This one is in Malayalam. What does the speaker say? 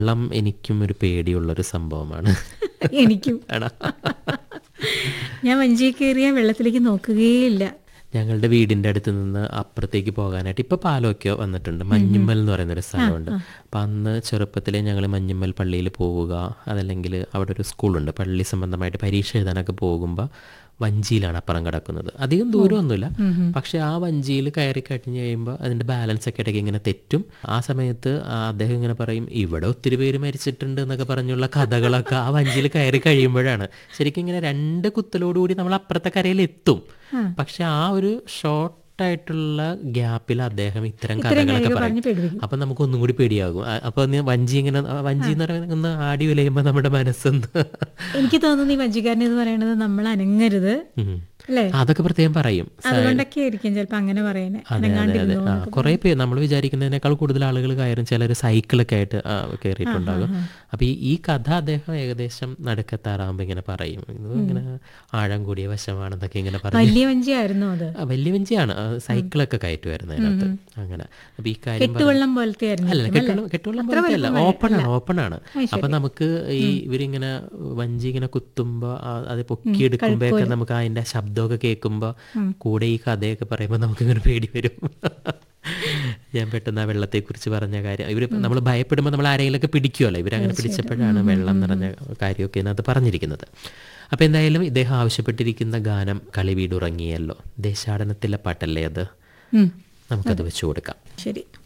വെള്ളം എനിക്കും ഒരു പേടിയുള്ളൊരു സംഭവമാണ് എനിക്കും ആണോ ഞാൻ വഞ്ചിയിൽ കയറിയ വെള്ളത്തിലേക്ക് നോക്കുകയില്ല ഞങ്ങളുടെ വീടിൻ്റെ അടുത്ത് നിന്ന് അപ്പുറത്തേക്ക് പോകാനായിട്ട് ഇപ്പോൾ പാലമൊക്കെ വന്നിട്ടുണ്ട് മഞ്ഞുമ്മൽ എന്ന് പറയുന്നൊരു സ്ഥലമുണ്ട് അപ്പം അന്ന് ചെറുപ്പത്തിലെ ഞങ്ങൾ മഞ്ഞുമ്മൽ പള്ളിയിൽ പോവുക അതല്ലെങ്കിൽ അവിടെ ഒരു സ്കൂളുണ്ട് പള്ളി സംബന്ധമായിട്ട് പരീക്ഷ എഴുതാനൊക്കെ പോകുമ്പോൾ വഞ്ചിയിലാണ് അപ്പുറം കിടക്കുന്നത് അധികം ദൂരമൊന്നുമില്ല പക്ഷെ ആ വഞ്ചിയിൽ കയറി കഴിഞ്ഞ് കഴിയുമ്പോൾ അതിൻ്റെ ബാലൻസ് ഒക്കെ ഇടയ്ക്ക് ഇങ്ങനെ തെറ്റും ആ സമയത്ത് ആ അദ്ദേഹം ഇങ്ങനെ പറയും ഇവിടെ ഒത്തിരി പേര് മരിച്ചിട്ടുണ്ട് എന്നൊക്കെ പറഞ്ഞുള്ള കഥകളൊക്കെ ആ വഞ്ചിയിൽ കയറി കഴിയുമ്പോഴാണ് ശരിക്കും ഇങ്ങനെ രണ്ട് കുത്തലോടുകൂടി നമ്മൾ അപ്പുറത്തെ കരയിൽ എത്തും പക്ഷെ ആ ഒരു ഷോർട്ട് ആയിട്ടുള്ള ഗ്യാപ്പിൽ അദ്ദേഹം ഇത്തരം കഥകളൊക്കെ കാര്യങ്ങൾ പറയും പറഞ്ഞ് പേടിപ്പിക്കും. അപ്പൊ നമുക്ക് ഒന്നും കൂടി പേടിയാകും ആ, അപ്പൊ നീ വഞ്ചി ഇങ്ങനെ ആ, വഞ്ചി എന്ന് പറയുന്നത് ഒന്ന് ആടി ഉലയുമ്പോ നമ്മുടെ മനസ്സൊന്ന് എനിക്ക് തോന്നുന്നു ഈ വഞ്ചിക്കാരൻ എന്ന് പറയുന്നത് നമ്മൾ അനങ്ങരുത് ഉം. അല്ലേ അതൊക്കെ പ്രത്യേകം പറയും അതുകൊണ്ടൊക്കെ ആയിരിക്കും ചിലപ്പോ അങ്ങനെ പറയുന്നത് അതെ അതെ അതെ അനങ്ങാണ്ടിരുന്നു ആ കുറേ പേര് നമ്മൾ വിചാരിക്കുന്നതിനേക്കാൾ കൂടുതൽ ആളുകൾ കയറും ചിലർ സൈക്കിളൊക്കെ ആയിട്ട് ആ, കയറിയിട്ടുണ്ടാകും അപ്പൊ ഈ ഈ കഥ അദ്ദേഹം ഏകദേശം നടുക്കത്താറാകുമ്പോ ഇങ്ങനെ പറയും ഇത് ഇങ്ങനെ ആഴം കൂടിയ വശമാണെന്നൊക്കെ ഇങ്ങനെ പറയും വലിയ വഞ്ചിയായിരുന്നു അത് ആ, വലിയ വഞ്ചിയാണ് ആ, സൈക്കിളൊക്കെ കയറ്റുമായിരുന്നു അതിനകത്ത് അങ്ങനെ അപ്പൊ ഈ കാര്യം പറഞ്ഞ- കെട്ടുവെള്ളം പോലത്തെ ആയിരുന്നു അല്ല കെട്ടുവെള്ളം കെട്ടുവെള്ളം പോലത്തെ അല്ല ഓപ്പൺ ആണ് ഓപ്പൺ ആണ് അപ്പൊ നമുക്ക് ഈ ഇവരിങ്ങനെ വഞ്ചി ഇങ്ങനെ കുത്തുമ്പോ ആ- അത് പൊക്കിയെടുക്കുമ്പോഴൊക്കെ നമുക്ക് അതിന്റെ ശബ്ദമൊക്കെ കേൾക്കുമ്പോ കൂടെ ഈ കഥയൊക്കെ പറയുമ്പോ നമുക്ക് ഇങ്ങനെ പേടി വരും ഞാൻ പെട്ടെന്ന് ആ വെള്ളത്തെ കുറിച്ച് പറഞ്ഞ കാര്യം ഇവര് നമ്മൾ ഭയപ്പെടുമ്പോൾ നമ്മൾ ആരെങ്കിലുമൊക്കെ പിടിക്കുമല്ലോ ഇവരങ്ങനെ പിടിച്ചപ്പോഴാണ് വെള്ളം നിറഞ്ഞ കാര്യമൊക്കെ ഇതിനകത്ത് പറഞ്ഞിരിക്കുന്നത് അപ്പൊ എന്തായാലും ഇദ്ദേഹം ആവശ്യപ്പെട്ടിരിക്കുന്ന ഗാനം കളി വീടുറങ്ങിയല്ലോ ദേശാടനത്തിലെ പാട്ടല്ലേ അത് ഉം. നമുക്കത് വെച്ചു കൊടുക്കാം ശരി